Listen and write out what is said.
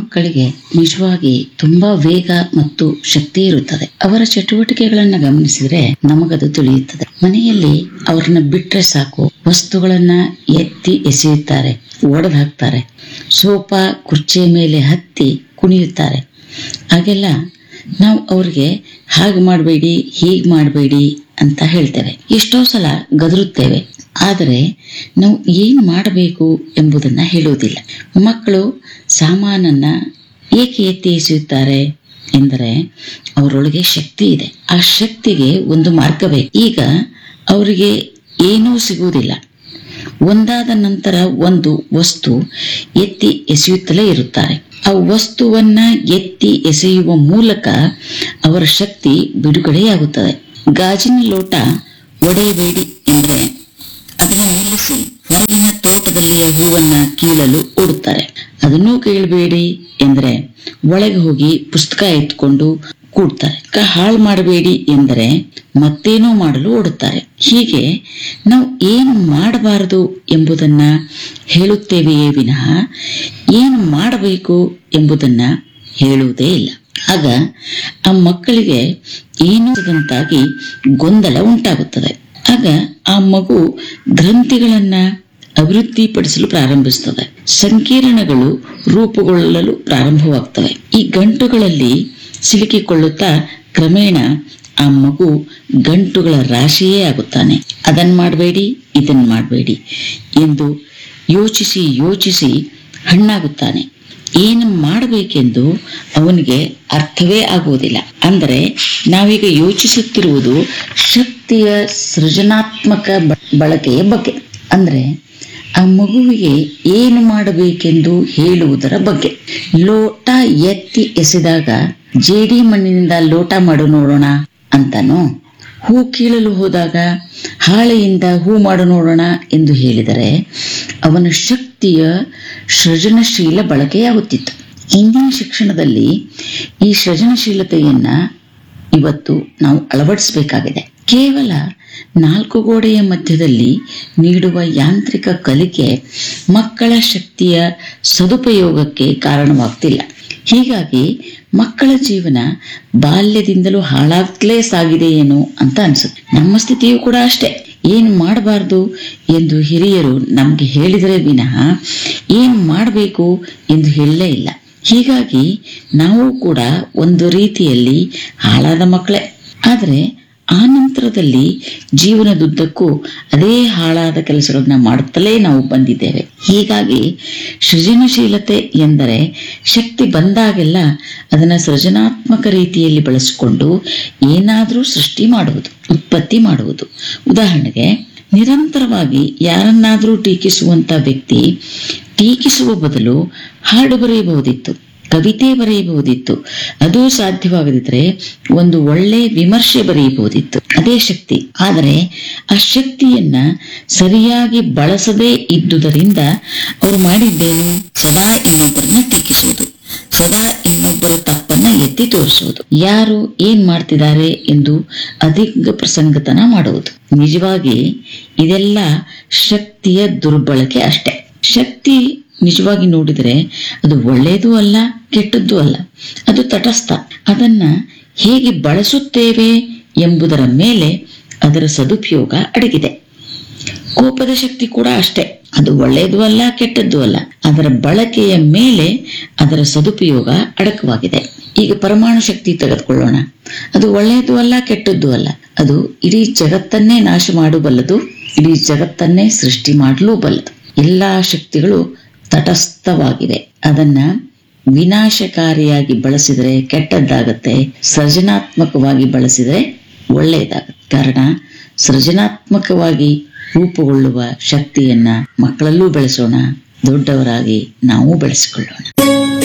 ಮಕ್ಕಳಿಗೆ ನಿಜವಾಗಿ ತುಂಬಾ ವೇಗ ಮತ್ತು ಶಕ್ತಿ ಇರುತ್ತದೆ ಅವರ ಚಟುವಟಿಕೆಗಳನ್ನ ಗಮನಿಸಿದ್ರೆ ನಮಗದು ತಿಳಿಯುತ್ತದೆ ಮನೆಯಲ್ಲಿ ಅವ್ರನ್ನ ಬಿಟ್ರೆ ಸಾಕು ವಸ್ತುಗಳನ್ನ ಎತ್ತಿ ಎಸೆಯುತ್ತಾರೆ ಒಡೆದು ಹಾಕ್ತಾರೆ ಸೋಫಾ ಕುರ್ಚಿಯ ಮೇಲೆ ಹತ್ತಿ ಕುಣಿಯುತ್ತಾರೆ ಹಾಗೆಲ್ಲ ನಾವು ಅವ್ರಿಗೆ ಹಾಗೆ ಮಾಡಬೇಡಿ ಹೀಗೆ ಮಾಡಬೇಡಿ ಅಂತ ಹೇಳ್ತೇವೆ ಎಷ್ಟೋ ಸಲ ಗದರುತ್ತೇವೆ ಆದರೆ ನಾವು ಏನು ಮಾಡಬೇಕು ಎಂಬುದನ್ನ ಹೇಳುವುದಿಲ್ಲ ಮಕ್ಕಳು ಸಾಮಾನನ್ನ ಏಕೆ ಎತ್ತಿ ಎಸೆಯುತ್ತಾರೆ ಎಂದರೆ ಅವರೊಳಗೆ ಶಕ್ತಿ ಇದೆ ಆ ಶಕ್ತಿಗೆ ಒಂದು ಮಾರ್ಗ ಬೇಕು ಈಗ ಅವರಿಗೆ ಏನೂ ಸಿಗುವುದಿಲ್ಲ ಒಂದಾದ ನಂತರ ಒಂದು ವಸ್ತು ಎತ್ತಿ ಎಸೆಯುತ್ತಲೇ ಇರುತ್ತಾರೆ ಆ ವಸ್ತುವನ್ನ ಎತ್ತಿ ಎಸೆಯುವ ಮೂಲಕ ಅವರ ಶಕ್ತಿ ಬಿಡುಗಡೆಯಾಗುತ್ತದೆ ಗಾಜಿನ ಲೋಟ ಒಡೆಯಬೇಡಿ ಎಂದ್ರೆ ಅದನ್ನು ನಿಲ್ಲಿಸಿ ಹೊರಗಿನ ತೋಟದಲ್ಲಿಯ ಹೂವನ್ನ ಕೀಳಲು ಓಡುತ್ತಾರೆ ಅದನ್ನೂ ಕೇಳಬೇಡಿ ಎಂದ್ರೆ ಒಳಗೆ ಹೋಗಿ ಪುಸ್ತಕ ಎತ್ಕೊಂಡು ಕೂಡ್ತಾರೆ ಕ ಹಾಳು ಮಾಡಬೇಡಿ ಎಂದರೆ ಮತ್ತೇನೋ ಮಾಡಲು ಓಡುತ್ತಾರೆ ಹೀಗೆ ನಾವು ಏನು ಮಾಡಬಾರದು ಎಂಬುದನ್ನ ಹೇಳುತ್ತೇವೆಯೇ ವಿನಃ ಏನು ಮಾಡಬೇಕು ಎಂಬುದನ್ನ ಹೇಳುವುದೇ ಇಲ್ಲ ಆಗ ಆ ಮಕ್ಕಳಿಗೆ ಏನೂದಂತಾಗಿ ಗೊಂದಲ ಉಂಟಾಗುತ್ತದೆ ಆಗ ಆ ಮಗು ಗ್ರಂಥಿಗಳನ್ನ ಅಭಿವೃದ್ಧಿಪಡಿಸಲು ಪ್ರಾರಂಭಿಸುತ್ತದೆ ಸಂಕೀರ್ಣಗಳು ರೂಪುಗೊಳ್ಳಲು ಪ್ರಾರಂಭವಾಗ್ತವೆ ಈ ಗಂಟುಗಳಲ್ಲಿ ಸಿಲುಕಿಕೊಳ್ಳುತ್ತಾ ಕ್ರಮೇಣ ಆ ಮಗು ಗಂಟುಗಳ ರಾಶಿಯೇ ಆಗುತ್ತಾನೆ ಅದನ್ ಮಾಡಬೇಡಿ ಇದನ್ ಮಾಡಬೇಡಿ ಎಂದು ಯೋಚಿಸಿ ಯೋಚಿಸಿ ಹಣ್ಣಾಗುತ್ತಾನೆ ಏನು ಮಾಡಬೇಕೆಂದು ಅವನಿಗೆ ಅರ್ಥವೇ ಆಗುವುದಿಲ್ಲ ಅಂದರೆ ನಾವೀಗ ಯೋಚಿಸುತ್ತಿರುವುದು ಶಕ್ತಿಯ ಸೃಜನಾತ್ಮಕ ಬ- ಬಳಕೆಯ ಬಗ್ಗೆ ಅಂದ್ರೆ ಆ ಮಗುವಿಗೆ ಏನು ಮಾಡಬೇಕೆಂದು ಹೇಳುವುದರ ಬಗ್ಗೆ ಲೋಟ ಎತ್ತಿ ಎಸೆದಾಗ ಜೇಡಿ ಮಣ್ಣಿನಿಂದ ಲೋಟ ಮಾಡು ನೋಡೋಣ ಅಂತಾನೋ ಹೂ ಕೀಳಲು ಹೋದಾಗ ಹಾಳೆಯಿಂದ ಹೂ ಮಾಡು ನೋಡೋಣ ಎಂದು ಹೇಳಿದರೆ ಅವನ ಶಕ್ತಿಯ ಸೃಜನಶೀಲ ಬಳಕೆಯಾಗುತ್ತಿತ್ತು ಇಂದಿನ ಶಿಕ್ಷಣದಲ್ಲಿ ಈ ಸೃಜನಶೀಲತೆಯನ್ನ ಇವತ್ತು ನಾವು ಅಳವಡಿಸಬೇಕಾಗಿದೆ ಕೇವಲ ನಾಲ್ಕು ಗೋಡೆಯ ಮಧ್ಯದಲ್ಲಿ ನೀಡುವ ಯಾಂತ್ರಿಕ ಕಲಿಕೆ ಮಕ್ಕಳ ಶಕ್ತಿಯ ಸದುಪಯೋಗಕ್ಕೆ ಕಾರಣವಾಗ್ತಿಲ್ಲ ಹೀಗಾಗಿ ಮಕ್ಕಳ ಜೀವನ ಬಾಲ್ಯದಿಂದಲೂ ಹಾಳಾಗ್ಲೇ ಸಾಗಿದೆ ಏನೋ ಅಂತ ಅನ್ಸುತ್ತೆ ನಮ್ಮ ಸ್ಥಿತಿಯೂ ಕೂಡ ಅಷ್ಟೇ ಏನು ಮಾಡಬಾರ್ದು ಎಂದು ಹಿರಿಯರು ನಮ್ಗೆ ಹೇಳಿದರೆ ವಿನಃ ಏನು ಮಾಡಬೇಕು ಎಂದು ಹೇಳಲೇ ಇಲ್ಲ ಹೀಗಾಗಿ ನಾವು ಕೂಡ ಒಂದು ರೀತಿಯಲ್ಲಿ ಹಾಳಾದ ಮಕ್ಕಳೇ ಆದರೆ ಆ ನಂತರದಲ್ಲಿ ಜೀವನದುದ್ದಕ್ಕೂ ಅದೇ ಹಾಳಾದ ಕೆಲಸಗಳನ್ನ ಮಾಡುತ್ತಲೇ ನಾವು ಬಂದಿದ್ದೇವೆ ಹೀಗಾಗಿ ಸೃಜನಶೀಲತೆ ಎಂದರೆ ಶಕ್ತಿ ಬಂದಾಗೆಲ್ಲ ಅದನ್ನ ಸೃಜನಾತ್ಮಕ ರೀತಿಯಲ್ಲಿ ಬಳಸಿಕೊಂಡು ಏನಾದರೂ ಸೃಷ್ಟಿ ಮಾಡುವುದು ಉತ್ಪತ್ತಿ ಮಾಡುವುದು ಉದಾಹರಣೆಗೆ ನಿರಂತರವಾಗಿ ಯಾರನ್ನಾದರೂ ಟೀಕಿಸುವಂತ ವ್ಯಕ್ತಿ ಟೀಕಿಸುವ ಬದಲು ಹಾಡು ಬರೆಯಬಹುದಿತ್ತು ಕವಿತೆ ಬರೆಯಬಹುದಿತ್ತು ಅದು ಸಾಧ್ಯವಾಗದಿದ್ರೆ ಒಂದು ಒಳ್ಳೆ ವಿಮರ್ಶೆ ಬರೆಯಬಹುದಿತ್ತು ಅದೇ ಶಕ್ತಿ ಆದರೆ ಆ ಶಕ್ತಿಯನ್ನ ಸರಿಯಾಗಿ ಬಳಸದೇ ಇದ್ದುದರಿಂದ ಅವರು ಮಾಡಿದ್ದೇನು ಸದಾ ಇನ್ನೊಬ್ಬರನ್ನ ಟೀಕಿಸುವುದು ಸದಾ ಇನ್ನೊಬ್ಬರ ತಪ್ಪನ್ನ ಎತ್ತಿ ತೋರಿಸುವುದು ಯಾರು ಏನ್ ಮಾಡ್ತಿದ್ದಾರೆ ಎಂದು ಅಧಿಕ ಪ್ರಸಂಗತನ ಮಾಡುವುದು ನಿಜವಾಗಿ ಇದೆಲ್ಲ ಶಕ್ತಿಯ ದುರ್ಬಳಕೆ ಅಷ್ಟೇ ಶಕ್ತಿ ನಿಜವಾಗಿ ನೋಡಿದರೆ ಅದು ಒಳ್ಳೆಯದೂ ಅಲ್ಲ ಕೆಟ್ಟದ್ದೂ ಅಲ್ಲ ಅದು ತಟಸ್ಥ ಅದನ್ನ ಹೇಗೆ ಬಳಸುತ್ತೇವೆ ಎಂಬುದರ ಮೇಲೆ ಅದರ ಸದುಪಯೋಗ ಅಡಗಿದೆ ಕೋಪದ ಶಕ್ತಿ ಕೂಡ ಅಷ್ಟೇ ಅದು ಒಳ್ಳೆಯದು ಅಲ್ಲ ಕೆಟ್ಟದ್ದು ಅಲ್ಲ ಅದರ ಬಳಕೆಯ ಮೇಲೆ ಅದರ ಸದುಪಯೋಗ ಅಡಕವಾಗಿದೆ ಈಗ ಪರಮಾಣು ಶಕ್ತಿ ತೆಗೆದುಕೊಳ್ಳೋಣ ಅದು ಒಳ್ಳೆಯದು ಅಲ್ಲ ಕೆಟ್ಟದ್ದು ಅಲ್ಲ ಅದು ಇಡೀ ಜಗತ್ತನ್ನೇ ನಾಶ ಮಾಡಬಲ್ಲದು ಇಡೀ ಜಗತ್ತನ್ನೇ ಸೃಷ್ಟಿ ಮಾಡಲೂ ಬಲ್ಲದು ಎಲ್ಲಾ ಶಕ್ತಿಗಳು ತಟಸ್ಥವಾಗಿವೆ ಅದನ್ನ ವಿನಾಶಕಾರಿಯಾಗಿ ಬಳಸಿದರೆ ಕೆಟ್ಟದ್ದಾಗತ್ತೆ ಸೃಜನಾತ್ಮಕವಾಗಿ ಬಳಸಿದರೆ ಒಳ್ಳೆಯದಾಗತ್ತೆ ಕಾರಣ ಸೃಜನಾತ್ಮಕವಾಗಿ ರೂಪುಗೊಳ್ಳುವ ಶಕ್ತಿಯನ್ನ ಮಕ್ಕಳಲ್ಲೂ ಬೆಳೆಸೋಣ ದೊಡ್ಡವರಾಗಿ ನಾವು ಬೆಳೆಸಿಕೊಳ್ಳೋಣ